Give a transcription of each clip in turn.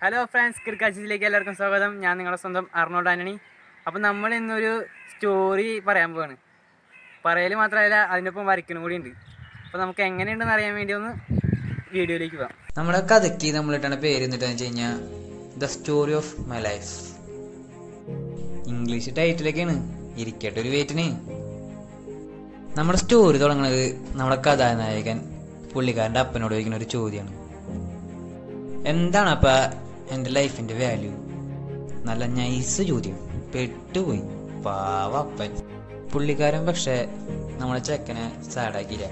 hello friends ക്രിക്കാച്ചിലേക്ക് എല്ലാവർക്കും സ്വാഗതം ഞാൻ നിങ്ങളുടെ സ്വന്തം അർണോൾഡ് ആന്റണി അപ്പം നമ്മൾ ഇന്നൊരു സ്റ്റോറി പറയാൻ പോവാണ് പറയൽ മാത്രമല്ല അതിൻ്റെ ഒപ്പം വരയ്ക്കലും കൂടി ഉണ്ട് അപ്പോൾ നമുക്ക് എങ്ങനെയുണ്ടെന്ന് അറിയാൻ വേണ്ടി ഒന്ന് വീഡിയോയിലേക്ക് പോകാം നമ്മളെ കഥയ്ക്ക് നമ്മളിട്ടാണ് പേര് എന്നിട്ട് വെച്ച് കഴിഞ്ഞാൽ the story of my life English ടൈറ്റിലൊക്കെയാണ് ഇരിക്കട്ടെ ഒരു വെയിറ്റിന് നമ്മുടെ സ്റ്റോറി തുടങ്ങുന്നത് നമ്മുടെ കഥാനായകൻ പുള്ളിക്കാരൻ്റെ അപ്പനോട് ചോദിക്കുന്ന ഒരു ചോദ്യമാണ് എന്താണ് അപ്പ എൻ്റെ ലൈഫിൻ്റെ വാല്യൂ നല്ല നൈസ് ചോദ്യം പെട്ടുപോയി പാവ അപ്പൻ പുള്ളിക്കാരൻ പക്ഷേ നമ്മളെ ചെക്കനെ സാഡാക്കിയില്ല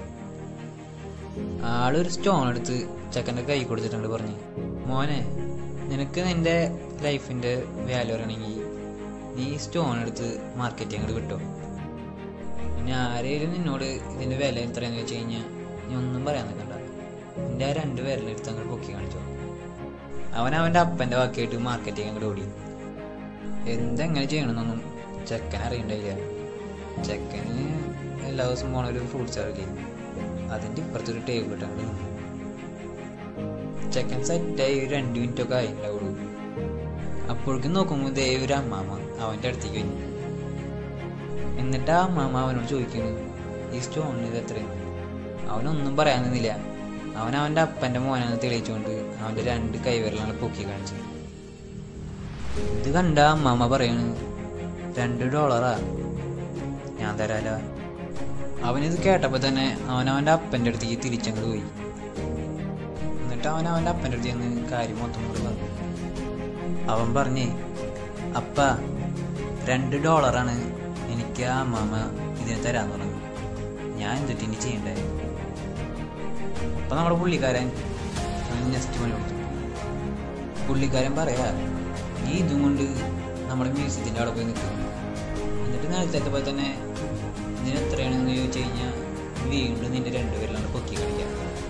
ആളൊരു സ്റ്റോൺ എടുത്ത് ചെക്കൻ്റെ കൈ കൊടുത്തിട്ടുണ്ട് പറഞ്ഞു മോനെ നിനക്ക് നിന്റെ ലൈഫിൻ്റെ വാല്യൂ അറിയണമെങ്കിൽ നീ സ്റ്റോൺ എടുത്ത് മാർക്കറ്റ് അങ്ങോട്ട് വിട്ടോ പിന്നെ ആരെങ്കിലും നിന്നോട് ഇതിൻ്റെ വില എത്രയെന്ന് വെച്ച് കഴിഞ്ഞാൽ നീ ഒന്നും പറയാൻ നിൽക്കണ്ട നിന്റെ ആ രണ്ട് വിരലെടുത്ത് അങ്ങോട്ട് പൊക്കി കാണിച്ചോ അവൻ അവൻ്റെ അപ്പൻ്റെ വാക്കിയായിട്ട് മാർക്കറ്റിങ് അങ്ങോട്ട് ഓടി എന്തെങ്ങനെ ചെയ്യണമെന്നൊന്നും ചെക്കൻ അറിയണ്ടായില്ല ചെക്കന് എല്ലാ ദിവസവും പോണ ഒരു ഫ്രൂട്ട്സ് അറിയില്ലേ അതിൻ്റെ ഇപ്പുറത്തൊരു ടേബിൾ ഇട്ടാണ്ട് നിന്നു ചെക്കൻ സെറ്റായി ഒരു രണ്ട് മിനിറ്റ് ഒക്കെ ആയിട്ടുണ്ടാവുള്ളൂ അപ്പോഴേക്കും നോക്കുമ്പോൾ ദേ ഒരു അമ്മാമ അവൻ്റെ അടുത്തേക്ക് വന്നു എന്നിട്ട് ആ അമ്മാമ അവനോട് ചോദിക്കുന്നു ഈ സ്റ്റോണിന് ഇത് എത്രയാണ് അവനൊന്നും പറയാൻ നിന്നില്ല അവൻ അവൻ്റെ അപ്പൻ്റെ മോനാണെന്ന് തെളിയിച്ചുകൊണ്ട് അവൻ്റെ രണ്ട് കൈവിരലാണ് പൊക്കി കാണിച്ചത് ഇത് കണ്ട അമ്മാമ പറയണ് രണ്ട് ഡോളറാ ഞാൻ തരാലോ അവനിത് കേട്ടപ്പോൾ തന്നെ അവൻ അവൻ്റെ അപ്പൻ്റെ അടുത്തേക്ക് തിരിച്ചങ്ങോട്ട് പോയി എന്നിട്ട് അവൻ അവൻ്റെ അപ്പൻ്റെ അടുത്ത് ചെന്ന് കാര്യം മൊത്തം കൂടി പറഞ്ഞു അവൻ പറഞ്ഞേ അപ്പ രണ്ട് ഡോളറാണ് എനിക്ക് ആ അമ്മാമ ഇതിന് തരാന്ന് പറഞ്ഞു ഞാൻ എന്നിട്ട് ഇനി ചെയ്യണ്ടേ അപ്പൊ നമ്മുടെ പുള്ളിക്കാരൻ അവന് നെക്സ്റ്റ് പണി കൊടുത്തു പുള്ളിക്കാരൻ പറയാ നീ ഇതും കൊണ്ട് നമ്മുടെ മ്യൂസിയത്തിൻ്റെ അവിടെ പോയി നിൽക്കും എന്നിട്ട് നേരത്തെ പോലെ തന്നെ ഇതിന് എത്രയാണെന്ന് ചോദിച്ചു കഴിഞ്ഞാൽ വീണ്ടും നിന്റെ രണ്ടുപേരിലാണ് പൊക്കി കളിക്കുക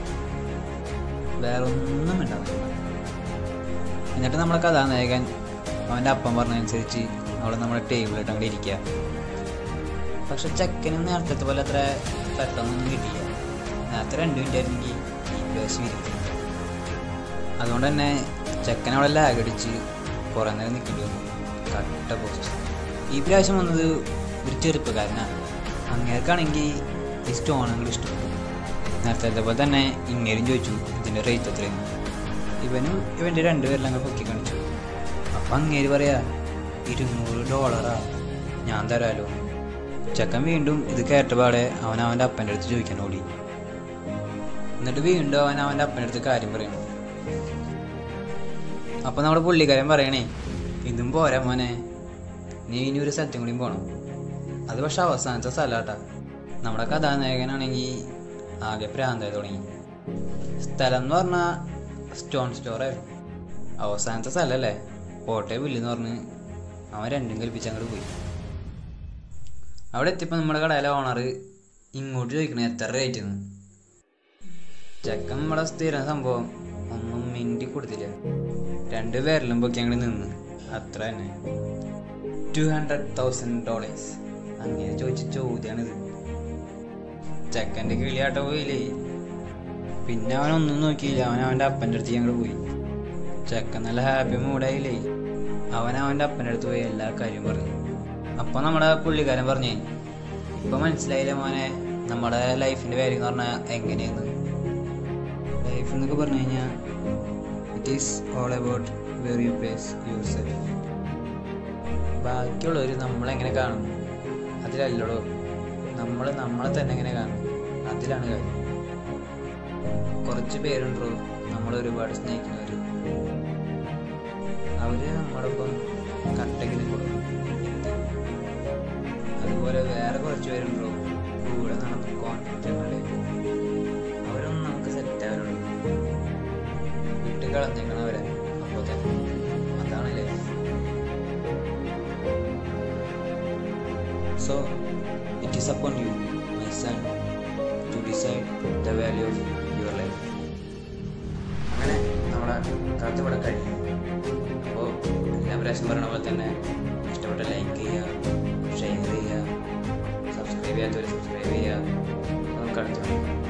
വേറെ ഒന്നും വേണ്ട എന്നിട്ട് നമ്മുടെ കഥാനായകൻ അവൻ്റെ അപ്പം പറഞ്ഞതനുസരിച്ച് അവിടെ നമ്മുടെ ടേബിളിട്ട് അങ്ങോട്ട് ഇരിക്കുക പക്ഷെ ചെക്കനും നേരത്തെ പോലെ അത്ര പെട്ടെന്നൊന്നും കിട്ടിയില്ല നേരത്തെ രണ്ട് മിനിറ്റ് ആയിരുന്നെങ്കിൽ ഈ പ്രാവശ്യം ഇരിക്കും അതുകൊണ്ട് തന്നെ ചെക്കൻ അവിടെ ലാഗ് അടിച്ച് കുറേ നേരം നിൽക്കേണ്ടി വന്നു കട്ട പോസ്റ്റ് ഈ പ്രാവശ്യം വന്നത് ഒരു ചെറുപ്പക്കാരനാണ് അങ്ങേർക്കാണെങ്കിൽ ഈ സ്റ്റോണുകൾ ഇഷ്ടപ്പെട്ടു നേരത്തെ പോലെ തന്നെ ഇങ്ങേരും ചോദിച്ചു ഇതിൻ്റെ റേറ്റ് എത്രയാണ് ഇവനും ഇവൻ്റെ രണ്ടുപേരെല്ലാം അങ്ങ് പൊക്കി കാണിച്ചു അപ്പം അങ്ങേര് പറയാ ഇരുന്നൂറ് ഡോളറാ ഞാൻ തരാലോ ചെക്കൻ വീണ്ടും ഇത് കേട്ടപാടെ അവൻ അവൻ്റെ അപ്പൻ്റെ അടുത്ത് ചോദിക്കാൻ ഓടി എന്നിട്ട് വീണ്ടും അവൻ അവൻ്റെ അപ്പൻ്റെ അടുത്ത് കാര്യം പറയണു അപ്പൊ നമ്മുടെ പുള്ളിക്കാരൻ പറയണേ ഇതും പോരാ മോനെ നീ ഇനി ഒരു സ്ഥലത്തും കൂടിയും പോണം അത് പക്ഷെ അവസാനത്തെ സ്ഥലാട്ടാ നമ്മുടെ കഥാനായകനാണെങ്കിൽ ആകെ പ്രാന്തായി തുടങ്ങി സ്ഥലം എന്ന് പറഞ്ഞാൽ സ്റ്റോൺ സ്റ്റോറായിരുന്നു അവസാനത്തെ സ്ഥലമല്ലേ പോട്ടെ വില്ലെന്ന് പറഞ്ഞ് അവൻ രണ്ടും കൽപ്പിച്ച് അങ്ങോട്ട് പോയി അവിടെ എത്തിയപ്പോൾ നമ്മുടെ കടയിലെ ഓണർ ഇങ്ങോട്ട് ചോദിക്കണേ എത്ര റേറ്റ് എന്ന് ചെക്കൻ നമ്മുടെ സ്ഥിരം സംഭവം ഒന്നും മിണ്ടി കൊടുത്തില്ല രണ്ട് പേരിലും പൊക്കി അങ്ങോട്ട് നിന്ന് അത്ര തന്നെ ടു ഹൺഡ്രഡ് തൗസൻഡ് ഡോളേഴ്സ് അങ്ങനെ ചോദിച്ച ചോദ്യമാണിത് ചെക്കൻ്റെ കിളിയാട്ട പോയില്ലേ പിന്നെ അവൻ ഒന്നും നോക്കിയില്ല അവൻ അവൻ്റെ അപ്പൻ്റെ അടുത്ത് അങ്ങോട്ട് പോയി ചെക്കൻ നല്ല ഹാപ്പി മൂഡായില്ലേ അവൻ അവൻ്റെ അപ്പൻ്റെ അടുത്ത് പോയി എല്ലാ കാര്യവും പറഞ്ഞു അപ്പോൾ നമ്മുടെ പുള്ളിക്കാരൻ പറഞ്ഞേ ഇപ്പൊ മനസ്സിലായില്ലേ മോനെ നമ്മുടെ ലൈഫിന്റെ കാര്യം എന്ന് പറഞ്ഞാൽ എങ്ങനെയെന്ന് ലൈഫ് എന്നൊക്കെ പറഞ്ഞു കഴിഞ്ഞാൽ it is all about where you place yourself ബാക്കിയുള്ളവർ നമ്മളെങ്ങനെ കാണും അതിലല്ലടോ നമ്മൾ നമ്മളെ തന്നെ എങ്ങനെ കാണും അതിലാണ് കാര്യം കുറച്ച് പേരുണ്ടോ നമ്മൾ ഒരുപാട് സ്നേഹിക്കുന്നവർ അവര് നമ്മളൊപ്പം കട്ടയ്ക്ക് നിൽക്കണം അതുപോലെ വേറെ കുറച്ച് പേരുണ്ടോ കൂടെ നടന്ന് കോൺടാക്ട് അവരൊന്നും നമുക്ക് സെറ്റ് ആവലുള്ളൂ വിട്ട് കളഞ്ഞേക്കണവരെ അപ്പോൾ തന്നെ അതാണ് life so it is upon you my son to decide the value of your life അങ്ങനെ നമ്മുടെ കഥ ഇവിടെ കഴിഞ്ഞു അപ്പോൾ എല്ലാ പ്രാവശ്യം പറയണ പോലെ തന്നെ ഇഷ്ടപ്പെട്ട ലൈക്ക് ചെയ്യുക ഷെയർ ചെയ്യുക സബ്സ്ക്രൈബ് ചെയ്യാത്തവർ സബ്സ്ക്രൈബ് ചെയ്യുക നമുക്ക് അടുത്ത